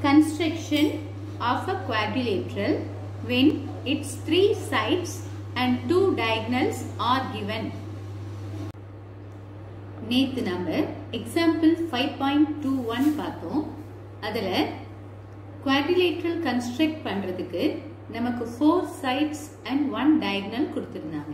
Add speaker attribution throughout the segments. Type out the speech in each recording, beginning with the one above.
Speaker 1: construction of a quadrilateral when its three sides and two diagonals are given. நேத்து நம்ம example five point two one பார்த்தோம் அதில் quadrilateral construct பண்ணுறதுக்கு நமக்கு four sides and one diagonal கொடுத்துருந்தாங்க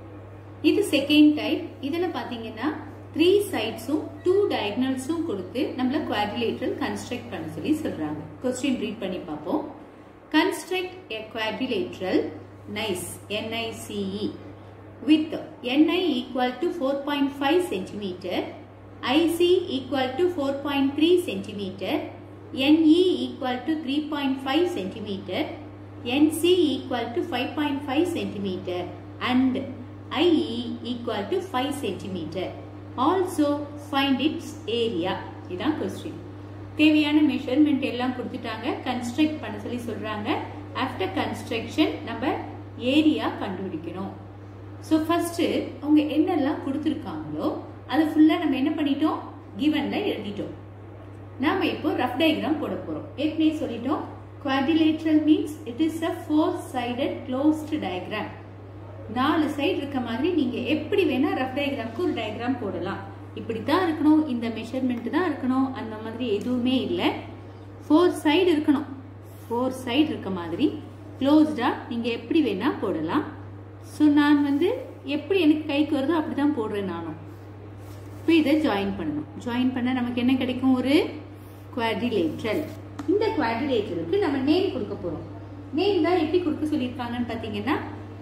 Speaker 1: இது second type இதில் பார்த்தீங்கன்னா த்ரீ சைட்ஸும் டூ டயக்னல்ஸும் கொடுத்து நம்மள குவாட்ரிலேட்ரல் கன்ஸ்ட்ரக்ட் பண்ண சொல்லி சொல்றாங்க கொஸ்டின் ரீட் பண்ணி பார்ப்போம் construct a quadrilateral NICE NICE with NI equal to 4.5 centimeter, IC equal to 4.3 centimeter, NE equal to 3.5 centimeter, NC equal to 5.5 centimeter and IE equal to 5 centimeter. Also find its area. இதான் question தேவையான measurement எல்லாம் கொடுத்துட்டாங்க construct பண்ண சொல்லி சொல்றாங்க after construction நம்ம area கண்டுபிடிக்கணும் so first அவங்க என்னெல்லாம் கொடுத்துருக்காங்களோ அதை ஃபுல்லாக நம்ம என்ன பண்ணிட்டோம் கிவன்ல எழுதிட்டோம் நாம இப்போ ரஃப் டயக்ராம் போட போறோம் ஏற்கனவே சொல்லிட்டோம் quadrilateral means it is a four sided closed diagram நாலு சைடு இருக்க மாதிரி நீங்க எப்படி வேணா ரஃப் டயக்ராம்க்கு ஒரு டயக்ராம் போடலாம் இப்படித்தான் இருக்கணும் இந்த மெஷர்மெண்ட் தான் இருக்கணும் அந்த மாதிரி எதுவுமே இல்லை ஃபோர் சைடு இருக்கணும் ஃபோர் சைடு இருக்க மாதிரி க்ளோஸ்டா நீங்க எப்படி வேணா போடலாம் ஸோ நான் வந்து எப்படி எனக்கு கைக்கு வருதோ அப்படி தான் போடுறேன் நானும் இப்போ இதை ஜாயின் பண்ணணும் ஜாயின் பண்ண நமக்கு என்ன கிடைக்கும் ஒரு குவாட்ரிலேட்ரல் இந்த குவாட்ரிலேட்டருக்கு நம்ம நேம் கொடுக்க போகிறோம் நேம் தான் எப்படி கொடுக்க சொல்லியிருக்காங்கன்னு பார்த்தீங்கன்னா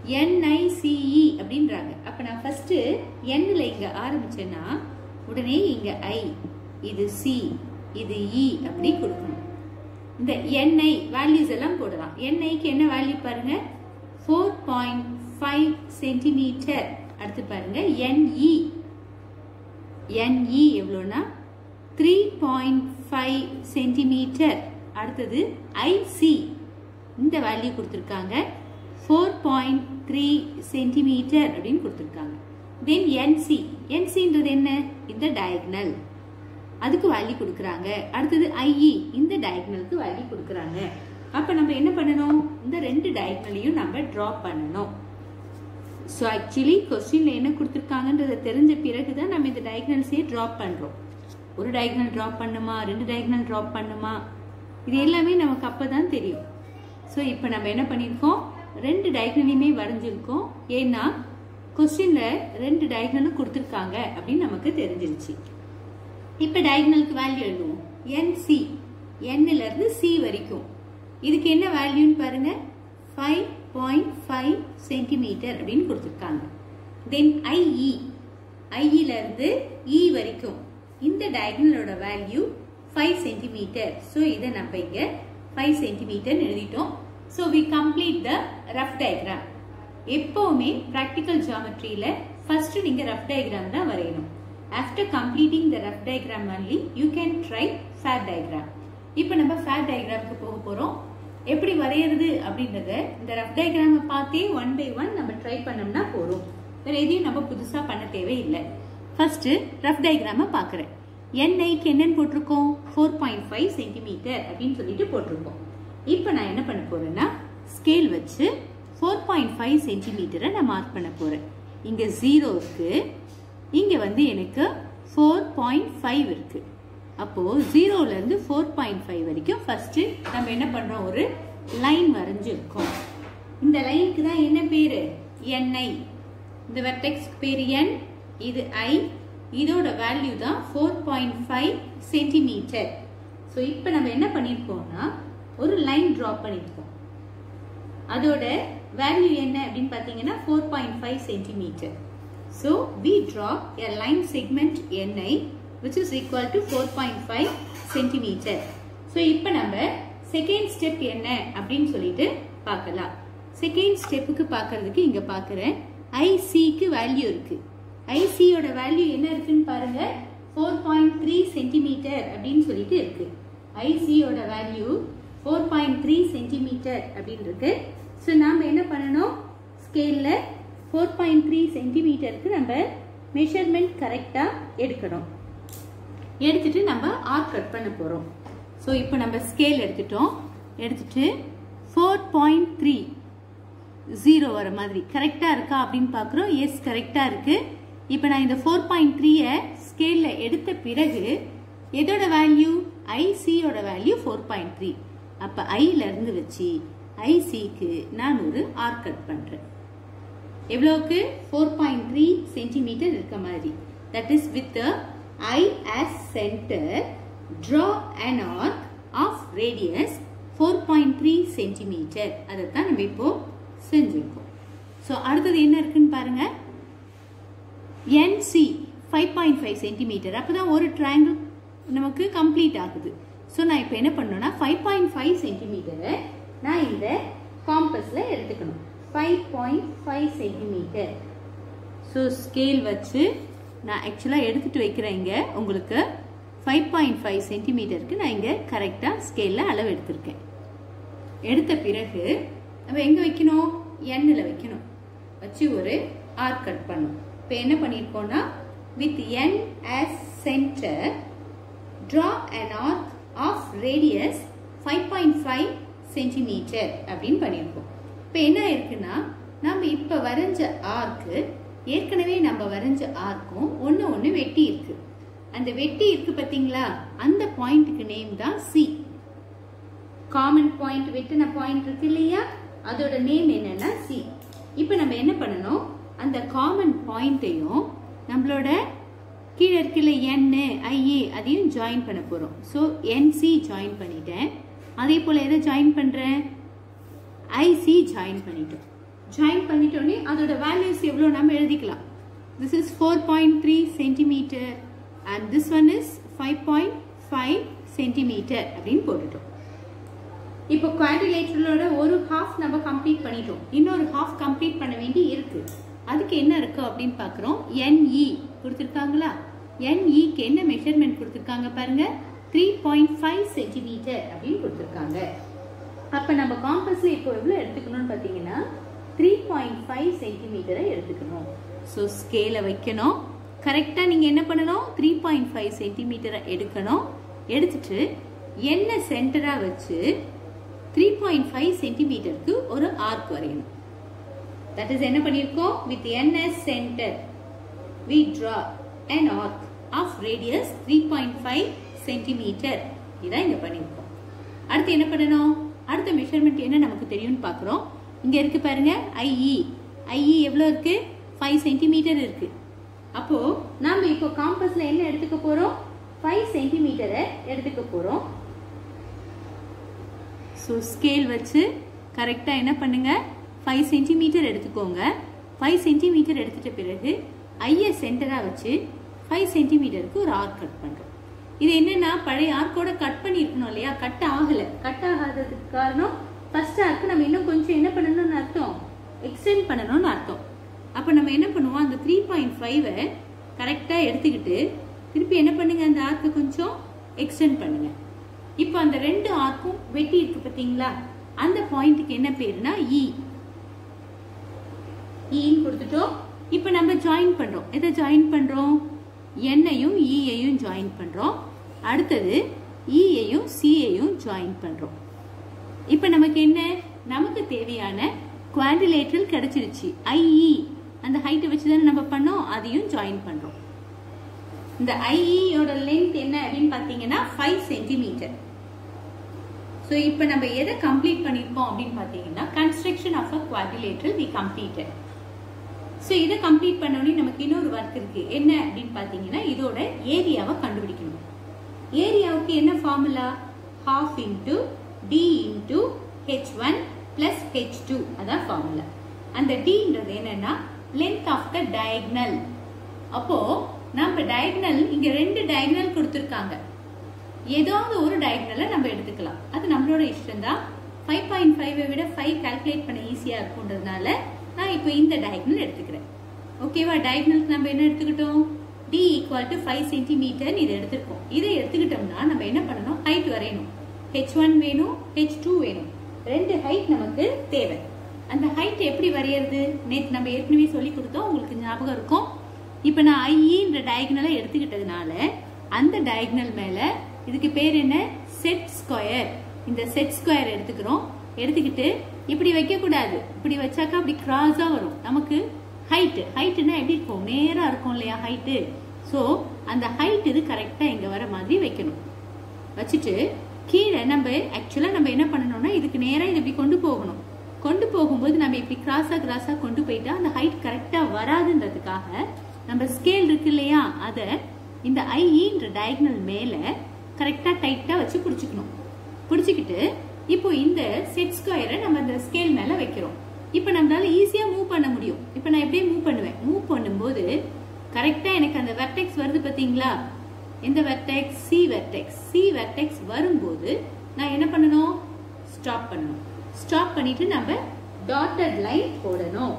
Speaker 1: என்ஐசிஇ அப்படின்றாங்க அப்போ நான் ஃபஸ்ட்டு எண்ணில் இங்கே ஆரம்பிச்சேன்னா உடனே இங்கே ஐ இது சி இது இ அப்படி கொடுக்கணும் இந்த என்ஐ வேல்யூஸ் எல்லாம் போடலாம் என்ஐக்கு என்ன வேல்யூ பாருங்க ஃபோர் பாயிண்ட் ஃபைவ் சென்டிமீட்டர் அடுத்து பாருங்க என்இ என்இ எவ்வளோனா த்ரீ பாயிண்ட் ஃபைவ் சென்டிமீட்டர் அடுத்தது ஐசி இந்த வேல்யூ கொடுத்துருக்காங்க ஃபோர் பாயிண்ட் த்ரீ சென்டிமீட்டர் அப்படின்னு கொடுத்துருக்காங்க தென் என்சி என்சின்றது என்ன இந்த டயக்னல் அதுக்கு வேல்யூ கொடுக்குறாங்க அடுத்தது ஐஇ இந்த டயக்னலுக்கு வேல்யூ கொடுக்குறாங்க அப்ப நம்ம என்ன பண்ணணும் இந்த ரெண்டு டயக்னலையும் நம்ம டிரா பண்ணணும் ஸோ ஆக்சுவலி கொஸ்டின்ல என்ன கொடுத்துருக்காங்கன்றத தெரிஞ்ச பிறகு தான் நம்ம இந்த டயக்னல்ஸே ட்ராப் பண்றோம் ஒரு டயக்னல் ட்ராப் பண்ணுமா ரெண்டு டயக்னல் ட்ராப் பண்ணுமா இது எல்லாமே நமக்கு அப்பதான் தெரியும் ஸோ இப்போ நம்ம என்ன பண்ணியிருக்கோம் ரெண்டு டயக்னலையுமே வரைஞ்சிருக்கோம் ஏன்னா கொஸ்டின்ல ரெண்டு டயக்னலும் கொடுத்துருக்காங்க அப்படின்னு நமக்கு தெரிஞ்சிருச்சு இப்போ டயக்னலுக்கு வேல்யூ எழுதுவோம் என்சி என்ல இருந்து சி வரைக்கும் இதுக்கு என்ன வேல்யூன்னு பாருங்க ஃபைவ் பாயிண்ட் ஃபைவ் சென்டிமீட்டர் அப்படின்னு கொடுத்துருக்காங்க தென் ஐஇ ஐஇல இருந்து இ வரைக்கும் இந்த டயக்னலோட வேல்யூ ஃபைவ் சென்டிமீட்டர் ஸோ இதை நம்ம இங்க ஃபைவ் சென்டிமீட்டர் எழுதிட்டோம் so we complete the rough diagram எப்பவுமே ப்ராக்டிக்கல் ஜியாமெட்ரியில ஃபர்ஸ்ட் நீங்க ரஃப் டயக்ராம் தான் வரையணும் after completing the rough diagram only you can try fair diagram இப்போ நம்ம ஃபேர் டயக்ராமுக்கு போக போறோம் எப்படி வரைகிறது அப்படின்றத இந்த ரஃப் டயக்ராமை பார்த்தே ஒன் பை ஒன் நம்ம ட்ரை பண்ணோம்னா போதும் வேற எதையும் நம்ம புதுசா பண்ண தேவையில்லை ஃபர்ஸ்ட் ரஃப் டயக்ராமை பார்க்குறேன் என்ஐக்கு என்னன்னு போட்டிருக்கோம் ஃபோர் பாயிண்ட் ஃபைவ் சென்டிமீட்டர் அப்படின்னு சொல்லிட்டு போட்டிருக்கோம் இப்போ நான் என்ன பண்ண போறேன்னா ஸ்கேல் வச்சு ஃபோர் பாயிண்ட் ஃபைவ் சென்டிமீட்டரை நான் மார்க் பண்ண போறேன் இங்க ஜீரோ இருக்கு இங்க வந்து எனக்கு ஃபோர் பாயிண்ட் ஃபைவ் இருக்கு அப்போ ஜீரோல இருந்து ஃபோர் பாயிண்ட் ஃபைவ் வரைக்கும் ஃபர்ஸ்ட் நம்ம என்ன பண்றோம் ஒரு லைன் வரைஞ்சிருக்கோம் இந்த லைனுக்கு தான் என்ன பேரு என்ஐ இந்த வெர்டெக்ஸ் பேர் என் இது ஐ இதோட வேல்யூ தான் four point five centimetre so இப்போ நம்ம என்ன பண்ணியிருக்கோம்னா ஒரு லைன் ட்ரா பண்ணியிருக்கோம் அதோட வேல்யூ என்ன அப்படின்னு பார்த்தீங்கன்னா four point five centimetre so we draw a line segment NI which is equal to 4.5 centimetre so இப்போ நம்ம செகண்ட் ஸ்டெப் என்ன அப்படின்னு சொல்லிட்டு பார்க்கலாம் செகண்ட் ஸ்டெப்புக்கு பார்க்கறதுக்கு இங்க பார்க்குறேன் ஐசிக்கு வேல்யூ இருக்கு ஐசியோட வேல்யூ என்ன இருக்குன்னு பாருங்க ஃபோர் பாயிண்ட் த்ரீ சென்டிமீட்டர் அப்படின்னு சொல்லிட்டு இருக்கு ஐசியோட value four point three centimetre அப்படின்னு இருக்கு ஸோ நாம் என்ன பண்ணணும் ஸ்கேலில் ஃபோர் பாயிண்ட் த்ரீ சென்டிமீட்டருக்கு நம்ம மெஷர்மெண்ட் கரெக்டாக எடுக்கணும் எடுத்துட்டு நம்ம ஆர்க் கட் பண்ண போகிறோம் ஸோ இப்போ நம்ம ஸ்கேல் எடுத்துட்டோம் எடுத்துட்டு ஃபோர் பாயிண்ட் த்ரீ ஜீரோ வர மாதிரி கரெக்டாக இருக்கா அப்படின்னு பார்க்குறோம் எஸ் கரெக்டாக இருக்கு இப்போ நான் இந்த ஃபோர் பாயிண்ட் த்ரீயை ஸ்கேலில் எடுத்த பிறகு எதோட வேல்யூ ஐசியோட வேல்யூ ஃபோர் பாயிண்ட் த்ரீ அப்போ ஐலேருந்து வச்சு ஐசிக்கு நான் ஒரு ஆர்க் கட் பண்ணுறேன் எவ்வளோக்கு ஃபோர் பாயிண்ட் த்ரீ சென்டிமீட்டர் இருக்க மாதிரி that is with I as centre draw an arc of radius four point three centimetre அதை தான் நம்ம இப்போ செஞ்சுருக்கோம் ஸோ அடுத்தது என்ன இருக்குன்னு பாருங்க NC five point five centimetre அப்போ தான் ஒரு ட்ரையாங்கிள் நமக்கு கம்ப்ளீட் ஆகுது ஸோ நான் இப்போ என்ன பண்ணணும்னா ஃபைவ் பாயிண்ட் ஃபைவ் சென்டிமீட்டரை நான் இந்த காம்பஸில் எடுத்துக்கணும் five point five centimetre so scale வச்சு நான் ஆக்சுவலாக எடுத்துகிட்டு வைக்கிறேன் இங்கே உங்களுக்கு ஃபைவ் பாயிண்ட் ஃபைவ் சென்டிமீட்டருக்கு நான் இங்கே கரெக்டாக ஸ்கேலில் அளவு எடுத்திருக்கேன் எடுத்த பிறகு நம்ம எங்கே வைக்கணும் எண்ணில் வைக்கணும் வச்சு ஒரு ஆர்க் கட் பண்ணும் இப்போ என்ன பண்ணியிருக்கோம்னா with N as centre draw an arc of radius five point five centimetre அப்படின்னு பண்ணியிருக்கோம் இப்போ என்ன இருக்குன்னா நம்ம இப்போ வரைஞ்ச ஆர்க்கு ஏற்கனவே நம்ம வரைஞ்ச ஆர்க்கும் ஒன்று ஒன்று வெட்டி இருக்கு அந்த வெட்டி இருக்கு பார்த்தீங்களா அந்த பாயிண்ட்டுக்கு நேம் தான் சி காமன் பாயிண்ட் வெட்டின பாயிண்ட் இருக்கு இல்லையா அதோட நேம் என்னன்னா சி இப்போ நம்ம என்ன பண்ணணும் அந்த காமன் பாயிண்ட்டையும் நம்மளோட கீழே இருக்குல்ல என்னு ஐஏ அதையும் ஜாயின் பண்ண போகிறோம் ஸோ என்சி ஜாயின் பண்ணிட்டேன் அதே போல் எதை ஜாயின் பண்ணுறேன் ஐசி ஜாயின் பண்ணிட்டோம் ஜாயின் பண்ணிட்டோன்னே அதோட வேல்யூஸ் எவ்வளோ நம்ம எழுதிக்கலாம் this is four point three centimetre and this one is five point five centimetre அப்படின்னு போட்டுட்டோம் இப்போ குவாட்ரிலேட்டரோட ஒரு ஹாஃப் நம்ம கம்ப்ளீட் பண்ணிட்டோம் இன்னொரு ஹாஃப் கம்ப்ளீட் பண்ண வேண்டி இருக்கு அதுக்கு என்ன இருக்கு அப்படின்னு பார்க்குறோம் என்இ கொடுத்துருக்காங்களா என்இக்கு என்ன மெஷர்மெண்ட் கொடுத்துருக்காங்க பாருங்க த்ரீ பாயிண்ட் ஃபைவ் சென்டிமீட்டர் அப்படின்னு கொடுத்துருக்காங்க அப்போ நம்ம காம்பஸில் இப்போ எவ்வளோ எடுத்துக்கணும்னு பார்த்தீங்கன்னா த்ரீ பாயிண்ட் ஃபைவ் சென்டிமீட்டரை எடுத்துக்கணும் ஸோ ஸ்கேலை வைக்கணும் கரெக்டாக நீங்கள் என்ன பண்ணணும் த்ரீ பாயிண்ட் ஃபைவ் சென்டிமீட்டரை எடுக்கணும் எடுத்துட்டு என்ன சென்டராக வச்சு த்ரீ பாயிண்ட் ஃபைவ் சென்டிமீட்டருக்கு ஒரு ஆர்க் வரையணும் தட் இஸ் என்ன பண்ணியிருக்கோம் with N as centre we draw an arc of radius 3.5 centimetre இதான் இங்க பண்ணியிருக்கோம் அடுத்து என்ன பண்ணணும் அடுத்த மெஷர்மெண்ட் என்ன நமக்கு தெரியும்னு பார்க்குறோம் இங்க இருக்கு பாருங்க ஐஇ ஐஇ எவ்வளோ இருக்கு ஃபைவ் சென்டிமீட்டர் இருக்கு அப்போ நாம இப்போ காம்பஸ்ல என்ன எடுத்துக்க போறோம் ஃபைவ் சென்டிமீட்டரை எடுத்துக்க போறோம் ஸோ ஸ்கேல் வச்சு கரெக்டாக என்ன பண்ணுங்க ஃபைவ் சென்டிமீட்டர் எடுத்துக்கோங்க ஃபைவ் சென்டிமீட்டர் எடுத்துட்ட பிறகு ஐயை சென்டராக வச்சு ஃபைவ் சென்டிமீட்டருக்கு ஒரு ஆர்க் கட் பண்ணுறோம் இது என்னன்னா பழைய ஆர்க்கோட கட் பண்ணியிருக்கணும் இல்லையா கட் ஆகலை கட் ஆகாததுக்கு காரணம் ஃபர்ஸ்ட் ஆர்க்கு நம்ம இன்னும் கொஞ்சம் என்ன பண்ணணும்னு அர்த்தம் எக்ஸ்டெண்ட் பண்ணணும்னு அர்த்தம் அப்போ நம்ம என்ன பண்ணுவோம் அந்த த்ரீ பாயிண்ட் ஃபைவை கரெக்டாக எடுத்துக்கிட்டு திருப்பி என்ன பண்ணுங்க அந்த ஆர்க்கை கொஞ்சம் எக்ஸ்டெண்ட் பண்ணுங்க இப்போ அந்த ரெண்டு ஆர்க்கும் வெட்டி இருக்கு பார்த்தீங்களா அந்த பாயிண்ட்டுக்கு என்ன பேருனா இ இன்னு கொடுத்துட்டோம் இப்போ நம்ம ஜாயின் பண்றோம் எதை ஜாயின் பண்றோம் என்னையும் ஈயையும் ஜாயின் பண்றோம் அடுத்தது ஈயையும் சியையும் ஜாயின் பண்றோம் இப்போ நமக்கு என்ன நமக்கு தேவையான குவாண்டிலேட்டரல் கிடைச்சிருச்சு ஐஇ அந்த ஹைட்டை வச்சு தானே நம்ம பண்ணோம் அதையும் ஜாயின் பண்றோம் இந்த ஐஇயோட லென்த் என்ன அப்படின்னு பார்த்தீங்கன்னா ஃபைவ் சென்டிமீட்டர் ஸோ இப்போ நம்ம எதை கம்ப்ளீட் பண்ணியிருக்கோம் அப்படின்னு பார்த்தீங்கன்னா construction of a quadrilateral we completed so இதை கம்ப்ளீட் பண்ணோடனே நமக்கு இன்னொரு ஒர்க் இருக்கு என்ன அப்படின்னு பார்த்தீங்கன்னா இதோட ஏரியாவை கண்டுபிடிக்கணும் ஏரியாவுக்கு என்ன formula half into D into H one plus H two அதான் ஃபார்முலா அந்த டின்றது என்னன்னா லென்த் ஆஃப் த டயக்னல் அப்போ நம்ம டயக்னல் இங்க ரெண்டு டயக்னல் கொடுத்துருக்காங்க ஏதாவது ஒரு டயக்னலை நம்ம எடுத்துக்கலாம் அது நம்மளோட இஷ்டம் தான் ஃபைவ் பாயிண்ட் ஃபைவை விட ஃபைவ் கால்குலேட் பண்ண ஈஸியாக இருக்குன்றதுனால நான் இப்போ இந்த டயக்னல் எடுத்துக்கிறேன் ஓகேவா டயக்னலுக்கு நம்ம என்ன எடுத்துக்கிட்டோம் டி ஈக்குவல் டு ஃபைவ் சென்டிமீட்டர்னு இதை எடுத்துருக்கோம் இதை எடுத்துக்கிட்டோம்னா நம்ம என்ன பண்ணணும் ஹைட் வரையணும் ஹெச் ஒன் வேணும் ஹெச் டூ வேணும் ரெண்டு ஹைட் நமக்கு தேவை அந்த ஹைட் எப்படி வரையறது நேற்று நம்ம ஏற்கனவே சொல்லி கொடுத்தோம் உங்களுக்கு ஞாபகம் இருக்கும் இப்போ நான் ஐஇன்ற டயக்னலை எடுத்துக்கிட்டதுனால அந்த டயக்னல் மேலே இதுக்கு பேர் என்ன செட் ஸ்கொயர் இந்த செட் ஸ்கொயர் எடுத்துக்கிறோம் எடுத்துக்கிட்டு இப்படி வைக்க கூடாது இப்படி வச்சாக்கா அப்படி கிராஸா வரும் நமக்கு ஹைட் ஹைட்னா எப்படி இருக்கும் நேரா இருக்கும் இல்லையா ஹைட்டு ஸோ அந்த ஹைட் இது கரெக்டா இங்க வர மாதிரி வைக்கணும் வச்சுட்டு கீழே நம்ம ஆக்சுவலா நம்ம என்ன பண்ணணும்னா இதுக்கு நேரா இது இப்படி கொண்டு போகணும் கொண்டு போகும்போது நம்ம இப்படி கிராஸா கிராஸா கொண்டு போயிட்டா அந்த ஹைட் கரெக்டா வராதுன்றதுக்காக நம்ம ஸ்கேல் இருக்கு இல்லையா அதை இந்த ஐஇன்ற டயக்னல் மேல கரெக்டா டைட்டா வச்சு பிடிச்சிக்கணும் பிடிச்சிக்கிட்டு இப்போ இந்த செட் ஸ்கொயரை நம்ம இந்த ஸ்கேல் மேல வைக்கிறோம் இப்போ நம்மளால ஈஸியா மூவ் பண்ண முடியும் இப்போ நான் எப்படியே மூவ் பண்ணுவேன் மூவ் பண்ணும்போது கரெக்டா எனக்கு அந்த வெர்டெக்ஸ் வருது பாத்தீங்களா எந்த vertex C vertex C vertex வரும்போது நான் என்ன பண்ணணும் ஸ்டாப் பண்ணணும் ஸ்டாப் பண்ணிட்டு நம்ம டாட்டட் லைன் போடணும்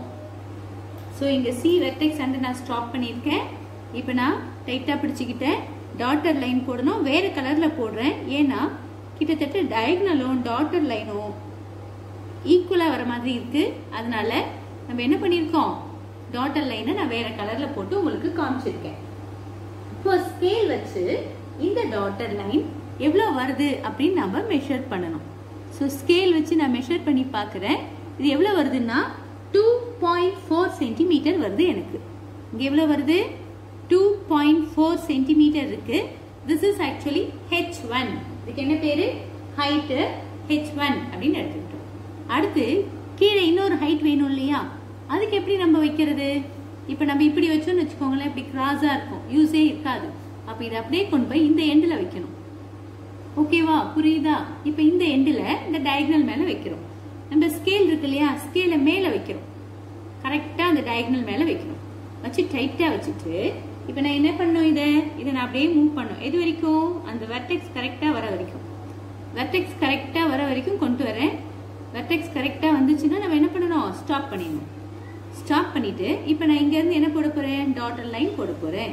Speaker 1: ஸோ இங்க சி வெர்டெக்ஸ் வந்து நான் ஸ்டாப் பண்ணியிருக்கேன் இப்போ நான் டைட்டா பிடிச்சிக்கிட்டேன் டாட்டர் லைன் போடணும் வேற கலர்ல போடுறேன் ஏன்னா கிட்டத்தட்ட டயக்னலும் டாட்டர் லைனும் ஈக்குவலா வர மாதிரி இருக்கு அதனால நம்ம என்ன பண்ணியிருக்கோம் டாட்டர் லைனை நான் வேற கலர்ல போட்டு உங்களுக்கு காமிச்சிருக்கேன் இப்போ ஸ்கேல் வச்சு இந்த டாட்டர் லைன் எவ்வளவு வருது அப்படின்னு நம்ம மெஷர் பண்ணணும் ஸோ ஸ்கேல் வச்சு நான் மெஷர் பண்ணி பார்க்குறேன் இது எவ்வளோ வருதுன்னா டூ பாயிண்ட் ஃபோர் சென்டிமீட்டர் வருது எனக்கு இங்கே எவ்வளோ வருது டூ பாயிண்ட் ஃபோர் சென்டிமீட்டர் இருக்கு this is actually H one இதுக்கு என்ன பேரு ஹைட்டு ஹெச் ஒன் அப்படின்னு எடுத்துக்கிட்டோம் அடுத்து கீழே இன்னொரு ஹைட் வேணும் இல்லையா அதுக்கு எப்படி நம்ம வைக்கிறது இப்போ நம்ம இப்படி வச்சோம்னு வச்சுக்கோங்களேன் இப்படி கிராஸாக இருக்கும் யூஸே இருக்காது அப்போ இதை அப்படியே கொண்டு போய் இந்த எண்டில் வைக்கணும் ஓகேவா புரியுதா இப்போ இந்த எண்டில் இந்த டயக்னல் மேலே வைக்கிறோம் நம்ம ஸ்கேல் இருக்கு இல்லையா ஸ்கேலை மேலே வைக்கிறோம் கரெக்டாக அந்த டயக்னல் மேலே வைக்கணும் வச்சு டைட்டாக வச்சுட்டு இப்போ நான் என்ன பண்ணணும் இதை இதை நான் அப்படியே மூவ் பண்ணும் எது வரைக்கும் அந்த வெர்டெக்ஸ் கரெக்டாக வர வரைக்கும் வெர்டெக்ஸ் கரெக்டாக வர வரைக்கும் கொண்டு வரேன் வெர்டெக்ஸ் கரெக்டாக வந்துச்சுன்னா நம்ம என்ன பண்ணணும் ஸ்டாப் பண்ணிடணும் ஸ்டாப் பண்ணிட்டு இப்போ நான் இங்கேருந்து என்ன போட போகிறேன் டாட்டர் லைன் போட போகிறேன்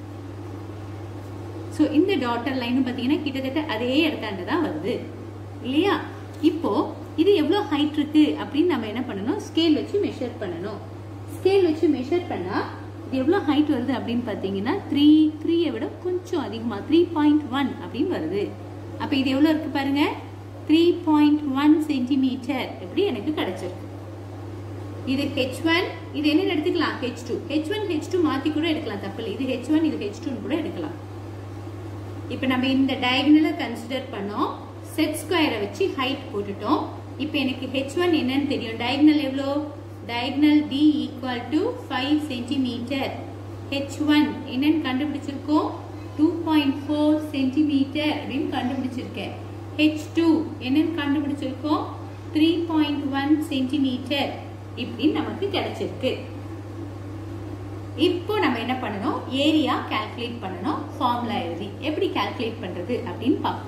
Speaker 1: ஸோ இந்த டாட்டர் லைன் பார்த்தீங்கன்னா கிட்டத்தட்ட அதே இடத்தாண்ட தான் வருது இல்லையா இப்போ இது எவ்வளோ ஹைட் இருக்கு அப்படின்னு நம்ம என்ன பண்ணணும் ஸ்கேல் வச்சு மெஷர் பண்ணணும் ஸ்கேல் வச்சு மெஷர் பண்ணா இது எவ்வளோ ஹைட் வருது அப்படின்னு பார்த்தீங்கன்னா த்ரீ த்ரீயை விட கொஞ்சம் அதிகமாக த்ரீ பாயிண்ட் ஒன் அப்படின்னு வருது அப்போ இது எவ்வளோ இருக்கு பாருங்க த்ரீ பாயிண்ட் ஒன் சென்டிமீட்டர் எப்படி எனக்கு கிடைச்சிருக்கு இது ஹெச் ஒன் இது என்ன எடுத்துக்கலாம் H two H one H two மாற்றி கூட எடுக்கலாம் தப்பு இல்லை இது ஹெச் ஒன் இது ஹெச் டூன்னு கூட எடுக்கலாம் இப்போ நம்ம இந்த டயகனலை கன்சிடர் பண்ணோம் செட் ஸ்கொயரை வச்சு ஹைட் போட்டுட்டோம் இப்போ எனக்கு ஹெச் ஒன் என்னன்னு தெரியும் டயகனல் எவ்வளோ diagonal D equal to five centimetre H one என்னன்னு கண்டுபிடிச்சிருக்கோம் டூ பாயிண்ட் ஃபோர் சென்டிமீட்டர் அப்படின்னு கண்டுபிடிச்சிருக்கேன் ஹெச் டூ என்னன்னு கண்டுபிடிச்சிருக்கோம் த்ரீ பாயிண்ட் ஒன் சென்டிமீட்டர் இப்படின்னு நமக்கு கிடைச்சிருக்கு இப்போ நம்ம என்ன பண்ணணும் ஏரியா கால்குலேட் பண்ணணும் ஃபார்முலா எழுதி எப்படி கால்குலேட் பண்றது அப்படின்னு பார்ப்போம்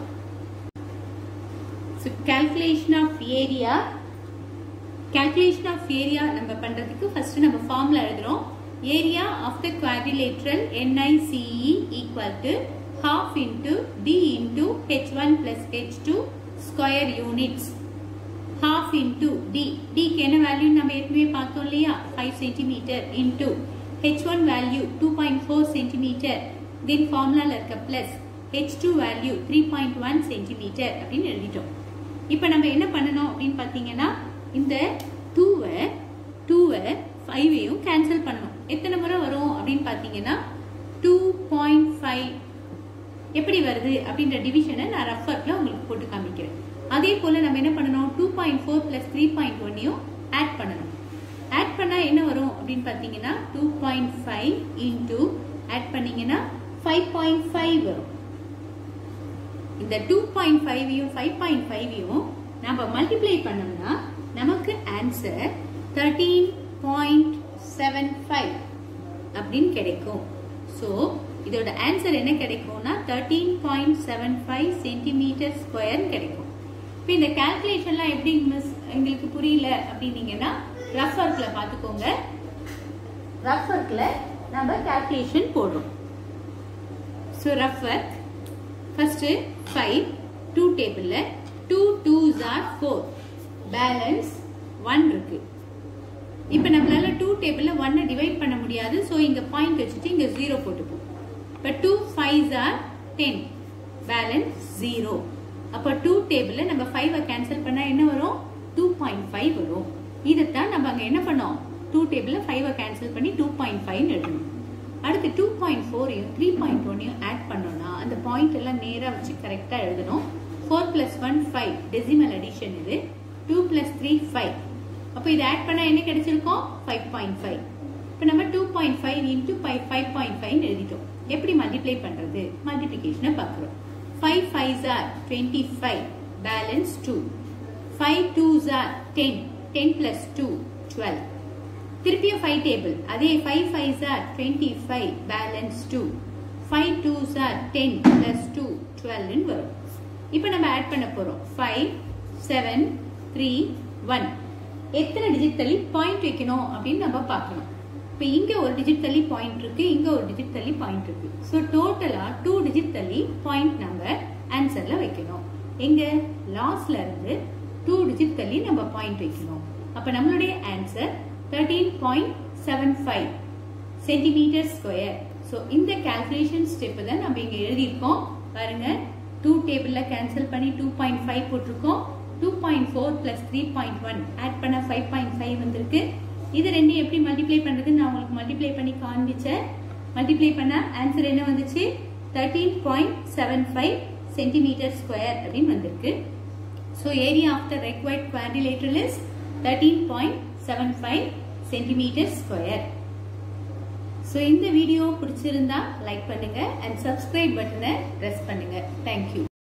Speaker 1: so calculation of area calculation of area நம்ம பண்றதுக்கு ஃபர்ஸ்ட் நம்ம ஃபார்முலா எழுதுறோம் area of the quadrilateral NICE equal to half into d into h1 plus h2 square units half into d d க்கு என்ன வேல்யூ நம்ம ஏற்கனவே பார்த்தோம் இல்லையா 5 centimetre into h1 value 2.4 centimetre then ஃபார்முலால இருக்க பிளஸ் h2 வேல்யூ 3.1 சென்டிமீட்டர் அப்படின்னு எழுதிட்டோம் இப்போ நம்ம என்ன பண்ணணும் அப்படின்னு பார்த்தீங்கன்னா இந்த டூவை டூவை ஃபைவையும் கேன்சல் பண்ணணும் எத்தனை முறை வரும் அப்படின்னு பார்த்தீங்கன்னா டூ பாயிண்ட் ஃபைவ் எப்படி வருது அப்படின்ற டிவிஷனை நான் ரஃப் ஒர்க்ல உங்களுக்கு போட்டு காமிக்கிறேன் அதே போல நம்ம என்ன பண்ணணும் two point four plus three point ஒன்னையும் ஆட் பண்ணணும் ஆட் பண்ணா என்ன வரும் அப்படின்னு பார்த்தீங்கன்னா two point five into add பண்ணீங்கன்னா ஃபைவ் பாயிண்ட் ஃபைவ் வரும் இந்த டூ பாயிண்ட் ஃபைவையும் ஃபைவ் பாயிண்ட் ஃபைவையும் நம்ம மல்டிப்ளை பண்ணோம்னா நமக்கு answer thirteen point seven five அப்படின்னு கிடைக்கும் ஸோ இதோட ஆன்சர் என்ன கிடைக்கும்னா thirteen point seven five centimetre square கிடைக்கும் இப்போ இந்த கால்குலேஷன்லாம் எப்படி மிஸ் எங்களுக்கு புரியல அப்படின்னீங்கன்னா ரஃப் ஒர்க்கில் பார்த்துக்கோங்க ரஃப் ஒர்க்கில் நம்ம கால்குலேஷன் போடுறோம் so rough work first five two டேபிளில் two twos are four balance one இருக்கு இப்போ நம்மளால டூ டேபிளில் ஒன்னை டிவைட் பண்ண முடியாது ஸோ இங்கே பாயிண்ட் வச்சுட்டு இங்கே ஜீரோ போட்டுப்போம் இப்போ two fives are ten balance zero அப்போ டூ டேபிளில் நம்ம ஃபைவை கேன்சல் பண்ணால் என்ன வரும் டூ பாயிண்ட் ஃபைவ் வரும் இதைத்தான் நம்ம அங்கே என்ன பண்ணோம் டூ டேபிளில் ஃபைவை கேன்சல் பண்ணி டூ பாயிண்ட் ஃபைவ்னு எழுதணும் அடுத்து டூ பாயிண்ட் ஃபோரையும் த்ரீ பாயிண்ட் ஒன்னையும் ஆட் பண்ணோம்னா அந்த பாயிண்ட் எல்லாம் நேராக வச்சு கரெக்டாக எழுதணும் four plus one five decimal addition இது டூ பிளஸ் த்ரீ ஃபைவ் அப்போ இதை ஆட் பண்ணால் என்ன கிடைச்சிருக்கோம் ஃபைவ் பாயிண்ட் ஃபைவ் இப்போ நம்ம two point five into five five point ஃபைவ்னு எழுதிட்டோம் எப்படி மல்டிப்ளை பண்ணுறது மல்டிப்ளிகேஷனை பார்க்குறோம் five five are twenty five balance two five twos are ten ten plus two twelve திருப்பியும் ஃபைவ் டேபிள் அதே five five are twenty five balance two five twos are ten plus two டுவெல்னு வரும் இப்போ நம்ம add பண்ண போகிறோம் five seven three one எத்தனை digit தள்ளி பாயிண்ட் வைக்கணும் அப்படின்னு நம்ம பார்க்கணும் இப்போ இங்கே ஒரு டிஜிட் தள்ளி பாயிண்ட் இருக்கு இங்கே ஒரு டிஜிட் தள்ளி பாயிண்ட் இருக்கு ஸோ டோட்டலாக டூ டிஜிட் தள்ளி பாயிண்ட் நம்ம ஆன்சரில் வைக்கணும் எங்கே லாஸ்ட்ல இருந்து டூ டிஜிட் தள்ளி நம்ம பாயிண்ட் வைக்கணும் அப்போ நம்மளுடைய answer thirteen point seven five centimetre square so இந்த கால்குலேஷன் ஸ்டெப் தான் நம்ம இங்கே எழுதியிருக்கோம் பாருங்க டூ டேபிளில் கேன்சல் பண்ணி டூ பாயிண்ட் ஃபைவ் போட்டிருக்கோம் two point four plus three point one add பண்ண ஃபைவ் பாயிண்ட் ஃபைவ் வந்திருக்கு இது ரெண்டும் எப்படி மல்டிப்ளை பண்ணுறது நான் உங்களுக்கு மல்டிப்ளை பண்ணி காண்பிச்சேன் மல்டிப்ளை பண்ண ஆன்சர் என்ன வந்துச்சு thirteen point seven five centimetre square அப்படின்னு வந்திருக்கு so area of the required quadrilateral is thirteen point seven five centimetre square so இந்த வீடியோ பிடிச்சிருந்தா லைக் பண்ணுங்க அண்ட் சப்ஸ்கிரைப் பட்டனை ப்ரெஸ் பண்ணுங்க தேங்க்யூ